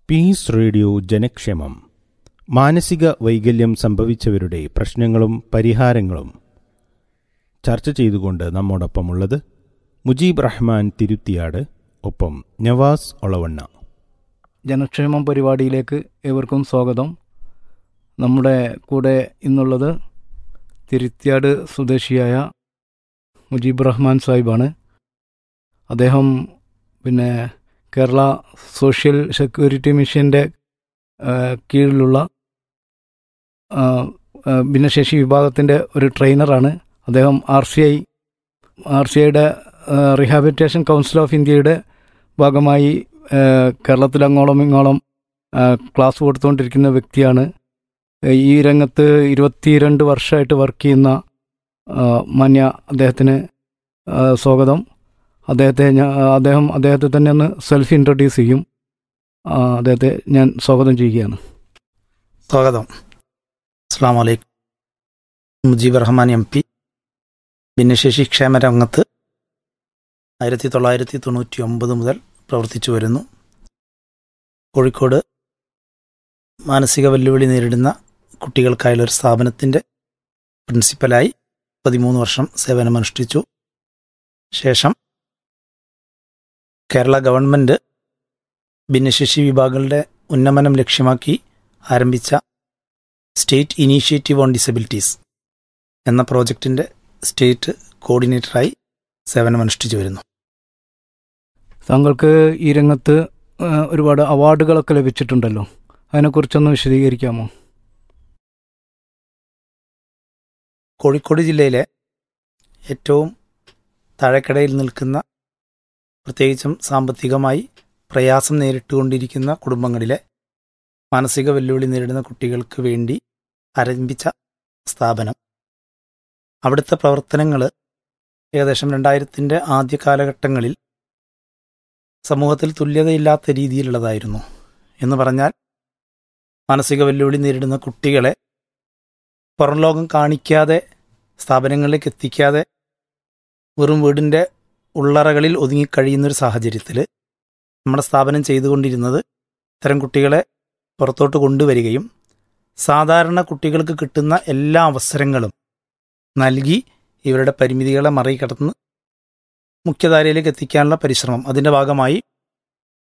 piece radio ജനക്ഷേമം മാനസിക വൈകല്യം സംഭവിച്ചവരുടെ പ്രശ്നങ്ങളും പരിഹാരങ്ങളും ചർച്ച ചെയ്തുകൊണ്ട് നമ്മോടൊപ്പമുള്ളത് മുജീബ് റഹ്മാൻ തിരുത്തിയാട് ഒപ്പം നവാസ് ഒളവണ്ണ ജനക്ഷേമം പരിപാടിയിലേക്ക് ഏവർക്കും സ്വാഗതം നമ്മുടെ കൂടെ ഇന്നുള്ളത് തിരുത്തിയാട് സ്വദേശിയായ മുജീബ് റഹ്മാൻ സാഹിബാണ് അദ്ദേഹം പിന്നെ കേരള സോഷ്യൽ സെക്യൂരിറ്റി മിഷൻ്റെ കീഴിലുള്ള ആ, ആ, ഭിന്നശേഷി വിഭാഗത്തിൻ്റെ ഒരു ട്രെയിനറാണ് അദ്ദേഹം R C I R C ഐയുടെ റിഹാബിലിറ്റേഷൻ കൗൺസിൽ ഓഫ് ഇന്ത്യയുടെ ഭാഗമായി ആ, കേരളത്തിൽ അങ്ങോളം ഇങ്ങോളം ആ, ക്ലാസ് കൊടുത്തുകൊണ്ടിരിക്കുന്ന വ്യക്തിയാണ് ഈ രംഗത്ത് ഇരുപത്തിരണ്ട് വർഷമായിട്ട് വർക്ക് ചെയ്യുന്ന ആ, മാന്യ അദ്ദേഹത്തിന് ആ, സ്വാഗതം അദ്ദേഹത്തെ ഞാൻ അദ്ദേഹം അദ്ദേഹത്തെ തന്നെ ഒന്ന് സെൽഫ് ഇൻട്രൊഡ്യൂസ് ചെയ്യും ആ, അദ്ദേഹത്തെ ഞാൻ സ്വാഗതം ചെയ്യുകയാണ് സ്വാഗതം അസ്സാം വലൈക്കും മുജീബ് റഹ്മാൻ എം പി ഭിന്നശേഷി ക്ഷേമ രംഗത്ത് ആയിരത്തി തൊള്ളായിരത്തി തൊണ്ണൂറ്റി ഒമ്പത് മുതൽ പ്രവർത്തിച്ചു വരുന്നു കോഴിക്കോട് മാനസിക വെല്ലുവിളി നേരിടുന്ന കുട്ടികൾക്കായുള്ള ഒരു സ്ഥാപനത്തിൻ്റെ പ്രിൻസിപ്പലായി പതിമൂന്ന് വർഷം സേവനമനുഷ്ഠിച്ചു ശേഷം കേരള ഗവൺമെൻറ് ഭിന്നശേഷി വിഭാഗങ്ങളുടെ ഉന്നമനം ലക്ഷ്യമാക്കി ആരംഭിച്ച സ്റ്റേറ്റ് ഇനീഷ്യേറ്റീവ് ഓൺ ഡിസബിലിറ്റീസ് എന്ന പ്രോജക്റ്റിൻ്റെ സ്റ്റേറ്റ് കോർഡിനേറ്ററായി സേവനമനുഷ്ഠിച്ചു വരുന്നു താങ്കൾക്ക് ഈ രംഗത്ത് ആ, ഒരുപാട് അവാർഡുകളൊക്കെ ലഭിച്ചിട്ടുണ്ടല്ലോ അതിനെക്കുറിച്ചൊന്ന് വിശദീകരിക്കാമോ കോഴിക്കോട് ജില്ലയിലെ ഏറ്റവും താഴെക്കടയിൽ നിൽക്കുന്ന പ്രത്യേകിച്ചും സാമ്പത്തികമായി പ്രയാസം നേരിട്ടുകൊണ്ടിരിക്കുന്ന കുടുംബങ്ങളിലെ മാനസിക വെല്ലുവിളി നേരിടുന്ന കുട്ടികൾക്ക് വേണ്ടി ആരംഭിച്ച സ്ഥാപനം അവിടുത്തെ പ്രവർത്തനങ്ങൾ ഏകദേശം രണ്ടായിരത്തിൻ്റെ ആദ്യ കാലഘട്ടങ്ങളിൽ സമൂഹത്തിൽ തുല്യതയില്ലാത്ത രീതിയിലുള്ളതായിരുന്നു എന്ന് പറഞ്ഞാൽ മാനസിക വെല്ലുവിളി നേരിടുന്ന കുട്ടികളെ പുറം ലോകം കാണിക്കാതെ സ്ഥാപനങ്ങളിലേക്ക് എത്തിക്കാതെ വെറും വീടിൻ്റെ ഉള്ളറകളിൽ ഒതുങ്ങിക്കഴിയുന്നൊരു സാഹചര്യത്തിൽ നമ്മുടെ സ്ഥാപനം ചെയ്തുകൊണ്ടിരുന്നത് ഇത്തരം കുട്ടികളെ പുറത്തോട്ട് കൊണ്ടുവരികയും സാധാരണ കുട്ടികൾക്ക് കിട്ടുന്ന എല്ലാ അവസരങ്ങളും നൽകി ഇവരുടെ പരിമിതികളെ മറികടന്ന് മുഖ്യധാരയിലേക്ക് എത്തിക്കാനുള്ള പരിശ്രമം അതിൻ്റെ ഭാഗമായി